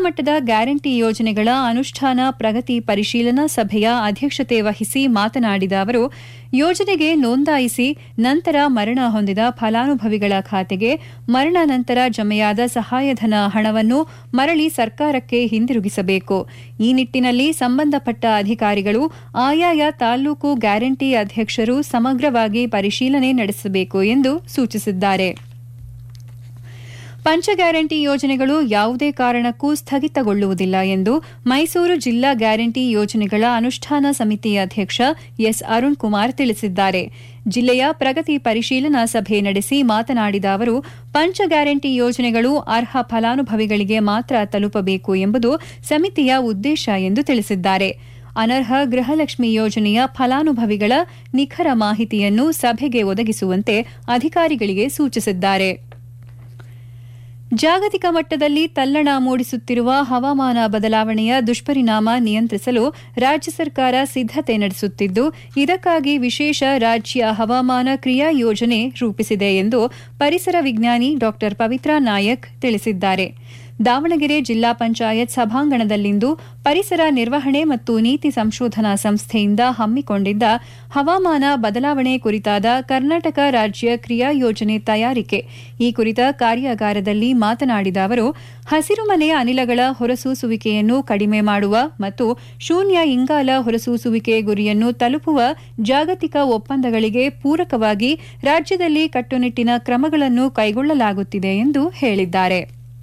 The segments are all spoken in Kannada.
ಮಟ್ಟದ ಗ್ಯಾರಂಟಿ ಯೋಜನೆಗಳ ಅನುಷ್ಠಾನ ಪ್ರಗತಿ ಪರಿಶೀಲನಾ ಸಭೆಯ ಅಧ್ಯಕ್ಷತೆ ವಹಿಸಿ ಮಾತನಾಡಿದ ಅವರು ಯೋಜನೆಗೆ ನೋಂದಾಯಿಸಿ ನಂತರ ಮರಣ ಹೊಂದಿದ ಫಲಾನುಭವಿಗಳ ಖಾತೆಗೆ ಮರಣ ನಂತರ ಜಮೆಯಾದ ಸಹಾಯಧನ ಹಣವನ್ನು ಮರಳಿ ಸರ್ಕಾರಕ್ಕೆ ಹಿಂದಿರುಗಿಸಬೇಕು ಈ ನಿಟ್ಟಿನಲ್ಲಿ ಸಂಬಂಧಪಟ್ಟ ಅಧಿಕಾರಿಗಳು ಆಯಾಯ ತಾಲೂಕು ಗ್ಯಾರಂಟಿ ಅಧ್ಯಕ್ಷರು ಸಮಗ್ರವಾಗಿ ಪರಿಶೀಲನೆ ನಡೆಸಬೇಕು ಎಂದು ಸೂಚಿಸಿದ್ದಾರೆ ಪಂಚ ಗ್ಯಾರಂಟಿ ಯೋಜನೆಗಳು ಯಾವುದೇ ಕಾರಣಕ್ಕೂ ಸ್ಥಗಿತಗೊಳ್ಳುವುದಿಲ್ಲ ಎಂದು ಮೈಸೂರು ಜಿಲ್ಲಾ ಗ್ಯಾರಂಟಿ ಯೋಜನೆಗಳ ಅನುಷ್ಠಾನ ಸಮಿತಿ ಅಧ್ಯಕ್ಷ ಎಸ್ ಅರುಣ್ ಕುಮಾರ್ ತಿಳಿಸಿದ್ದಾರೆ ಜಿಲ್ಲೆಯ ಪ್ರಗತಿ ಪರಿಶೀಲನಾ ಸಭೆ ನಡೆಸಿ ಮಾತನಾಡಿದ ಅವರು ಪಂಚ ಗ್ಯಾರಂಟಿ ಯೋಜನೆಗಳು ಅರ್ಹ ಫಲಾನುಭವಿಗಳಿಗೆ ಮಾತ್ರ ತಲುಪಬೇಕು ಎಂಬುದು ಸಮಿತಿಯ ಉದ್ದೇಶ ಎಂದು ತಿಳಿಸಿದ್ದಾರೆ ಅನರ್ಹ ಗೃಹಲಕ್ಷ್ಮಿ ಯೋಜನೆಯ ಫಲಾನುಭವಿಗಳ ನಿಖರ ಮಾಹಿತಿಯನ್ನು ಸಭೆಗೆ ಒದಗಿಸುವಂತೆ ಅಧಿಕಾರಿಗಳಿಗೆ ಸೂಚಿಸಿದ್ದಾರೆ ಜಾಗತಿಕ ಮಟ್ಟದಲ್ಲಿ ತಲ್ಲಣ ಮೂಡಿಸುತ್ತಿರುವ ಹವಾಮಾನ ಬದಲಾವಣೆಯ ದುಷ್ಪರಿಣಾಮ ನಿಯಂತ್ರಿಸಲು ರಾಜ್ಯ ಸರ್ಕಾರ ಸಿದ್ದತೆ ನಡೆಸುತ್ತಿದ್ದು ಇದಕ್ಕಾಗಿ ವಿಶೇಷ ರಾಜ್ಯ ಹವಾಮಾನ ಕ್ರಿಯಾ ಯೋಜನೆ ರೂಪಿಸಿದೆ ಎಂದು ಪರಿಸರ ವಿಜ್ಞಾನಿ ಡಾ ಪವಿತ್ರಾ ನಾಯಕ್ ತಿಳಿಸಿದ್ದಾರೆ ದಾವಣಗೆರೆ ಜಿಲ್ಲಾ ಪಂಚಾಯತ್ ಸಭಾಂಗಣದಲ್ಲಿಂದು ಪರಿಸರ ನಿರ್ವಹಣೆ ಮತ್ತು ನೀತಿ ಸಂಶೋಧನಾ ಸಂಸ್ಥೆಯಿಂದ ಹಮ್ಮಿಕೊಂಡಿದ್ದ ಹವಾಮಾನ ಬದಲಾವಣೆ ಕುರಿತಾದ ಕರ್ನಾಟಕ ರಾಜ್ಯ ಕ್ರಿಯಾ ಯೋಜನೆ ತಯಾರಿಕೆ ಈ ಕುರಿತ ಕಾರ್ಯಾಗಾರದಲ್ಲಿ ಮಾತನಾಡಿದ ಅವರು ಹಸಿರುಮನೆ ಅನಿಲಗಳ ಹೊರಸೂಸುವಿಕೆಯನ್ನು ಕಡಿಮೆ ಮಾಡುವ ಮತ್ತು ಶೂನ್ಯ ಇಂಗಾಲ ಹೊರಸೂಸುವಿಕೆ ಗುರಿಯನ್ನು ತಲುಪುವ ಜಾಗತಿಕ ಒಪ್ಪಂದಗಳಿಗೆ ಪೂರಕವಾಗಿ ರಾಜ್ಯದಲ್ಲಿ ಕಟ್ಟುನಿಟ್ಟಿನ ಕ್ರಮಗಳನ್ನು ಕೈಗೊಳ್ಳಲಾಗುತ್ತಿದೆ ಎಂದು ಹೇಳಿದ್ದಾರೆ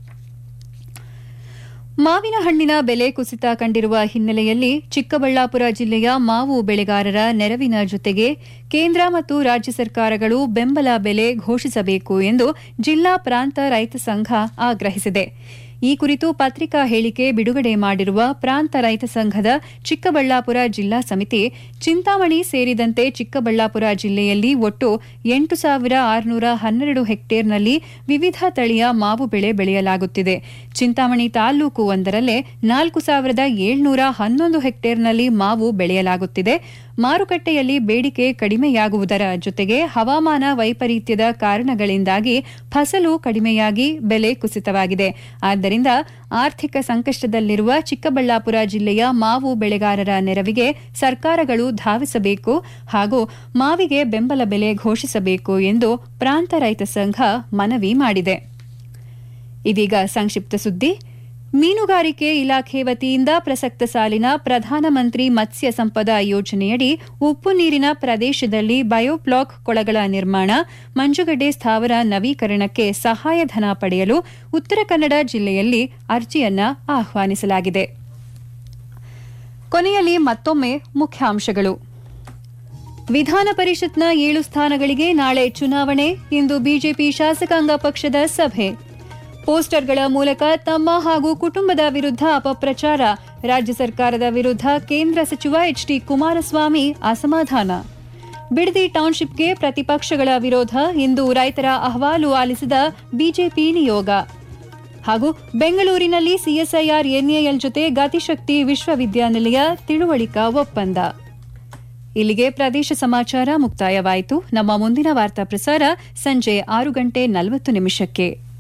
ಮಾವಿನ ಹಣ್ಣಿನ ಬೆಲೆ ಕುಸಿತ ಕಂಡಿರುವ ಹಿನ್ನೆಲೆಯಲ್ಲಿ ಚಿಕ್ಕಬಳ್ಳಾಪುರ ಜಿಲ್ಲೆಯ ಮಾವು ಬೆಳೆಗಾರರ ನೆರವಿನ ಜೊತೆಗೆ ಕೇಂದ್ರ ಮತ್ತು ರಾಜ್ಯ ಸರ್ಕಾರಗಳು ಬೆಂಬಲ ಬೆಲೆ ಘೋಷಿಸಬೇಕು ಎಂದು ಜಿಲ್ಲಾ ಪ್ರಾಂತ ರೈತ ಸಂಘ ಆಗ್ರಹಿಸಿದೆ ಈ ಕುರಿತು ಪತ್ರಿಕಾ ಹೇಳಿಕೆ ಬಿಡುಗಡೆ ಮಾಡಿರುವ ಪ್ರಾಂತ ರೈತ ಸಂಘದ ಚಿಕ್ಕಬಳ್ಳಾಪುರ ಜಿಲ್ಲಾ ಸಮಿತಿ ಚಿಂತಾಮಣಿ ಸೇರಿದಂತೆ ಚಿಕ್ಕಬಳ್ಳಾಪುರ ಜಿಲ್ಲೆಯಲ್ಲಿ ಒಟ್ಟು ಎಂಟು ಸಾವಿರ ಆರುನೂರ ಹನ್ನೆರಡು ಹೆಕ್ಟೇರ್ನಲ್ಲಿ ವಿವಿಧ ತಳಿಯ ಮಾವು ಬೆಳೆ ಬೆಳೆಯಲಾಗುತ್ತಿದೆ ಚಿಂತಾಮಣಿ ತಾಲೂಕು ಒಂದರಲ್ಲೇ ನಾಲ್ಕು ಸಾವಿರದ ಏಳ್ನೂರ ಹನ್ನೊಂದು ಹೆಕ್ಟೇರ್ನಲ್ಲಿ ಮಾವು ಬೆಳೆಯಲಾಗುತ್ತಿದೆ ಮಾರುಕಟ್ಟೆಯಲ್ಲಿ ಬೇಡಿಕೆ ಕಡಿಮೆಯಾಗುವುದರ ಜೊತೆಗೆ ಹವಾಮಾನ ವೈಪರೀತ್ಯದ ಕಾರಣಗಳಿಂದಾಗಿ ಫಸಲು ಕಡಿಮೆಯಾಗಿ ಬೆಲೆ ಕುಸಿತವಾಗಿದೆ ಆದ್ದರಿಂದ ಆರ್ಥಿಕ ಸಂಕಷ್ಟದಲ್ಲಿರುವ ಚಿಕ್ಕಬಳ್ಳಾಪುರ ಜಿಲ್ಲೆಯ ಮಾವು ಬೆಳೆಗಾರರ ನೆರವಿಗೆ ಸರ್ಕಾರಗಳು ಧಾವಿಸಬೇಕು ಹಾಗೂ ಮಾವಿಗೆ ಬೆಂಬಲ ಬೆಲೆ ಘೋಷಿಸಬೇಕು ಎಂದು ಪ್ರಾಂತ ರೈತ ಸಂಘ ಮನವಿ ಮಾಡಿದೆ ಇದೀಗ ಸಂಕ್ಷಿಪ್ತ ಸುದ್ದಿ ಮೀನುಗಾರಿಕೆ ಇಲಾಖೆ ವತಿಯಿಂದ ಪ್ರಸಕ್ತ ಸಾಲಿನ ಪ್ರಧಾನಮಂತ್ರಿ ಮತ್ಸ್ಯ ಸಂಪದ ಯೋಜನೆಯಡಿ ಉಪ್ಪು ನೀರಿನ ಪ್ರದೇಶದಲ್ಲಿ ಬಯೋಬ್ಲಾಕ್ ಕೊಳಗಳ ನಿರ್ಮಾಣ ಮಂಜುಗಡ್ಡೆ ಸ್ಥಾವರ ನವೀಕರಣಕ್ಕೆ ಸಹಾಯಧನ ಪಡೆಯಲು ಉತ್ತರ ಕನ್ನಡ ಜಿಲ್ಲೆಯಲ್ಲಿ ಅರ್ಜಿಯನ್ನ ಆಹ್ವಾನಿಸಲಾಗಿದೆ ಕೊನೆಯಲ್ಲಿ ಮತ್ತೊಮ್ಮೆ ಮುಖ್ಯಾಂಶಗಳು ವಿಧಾನ ಪರಿಷತ್ನ ಏಳು ಸ್ಥಾನಗಳಿಗೆ ನಾಳೆ ಚುನಾವಣೆ ಇಂದು ಬಿಜೆಪಿ ಶಾಸಕಾಂಗ ಪಕ್ಷದ ಸಭೆ ಪೋಸ್ಟರ್ಗಳ ಮೂಲಕ ತಮ್ಮ ಹಾಗೂ ಕುಟುಂಬದ ವಿರುದ್ಧ ಅಪಪ್ರಚಾರ ರಾಜ್ಯ ಸರ್ಕಾರದ ವಿರುದ್ಧ ಕೇಂದ್ರ ಸಚಿವ ಎಚ್ಡಿ ಕುಮಾರಸ್ವಾಮಿ ಅಸಮಾಧಾನ ಬಿಡದಿ ಟೌನ್ಶಿಪ್ಗೆ ಪ್ರತಿಪಕ್ಷಗಳ ವಿರೋಧ ಇಂದು ರೈತರ ಅಹವಾಲು ಆಲಿಸಿದ ಬಿಜೆಪಿ ನಿಯೋಗ ಹಾಗೂ ಬೆಂಗಳೂರಿನಲ್ಲಿ ಸಿಎಸ್ಐಆರ್ ಎನ್ಎಎಲ್ ಜೊತೆ ಗತಿಶಕ್ತಿ ವಿಶ್ವವಿದ್ಯಾನಿಲಯ ತಿಳುವಳಿಕಾ ಒಪ್ಪಂದ ಇಲ್ಲಿಗೆ ಪ್ರದೇಶ ಸಮಾಚಾರ ಮುಕ್ತಾಯವಾಯಿತು ನಮ್ಮ ಮುಂದಿನ ವಾರ್ತಾ ಪ್ರಸಾರ ಸಂಜೆ ಆರು ಗಂಟೆ ನಲವತ್ತು ನಿಮಿಷಕ್ಕೆ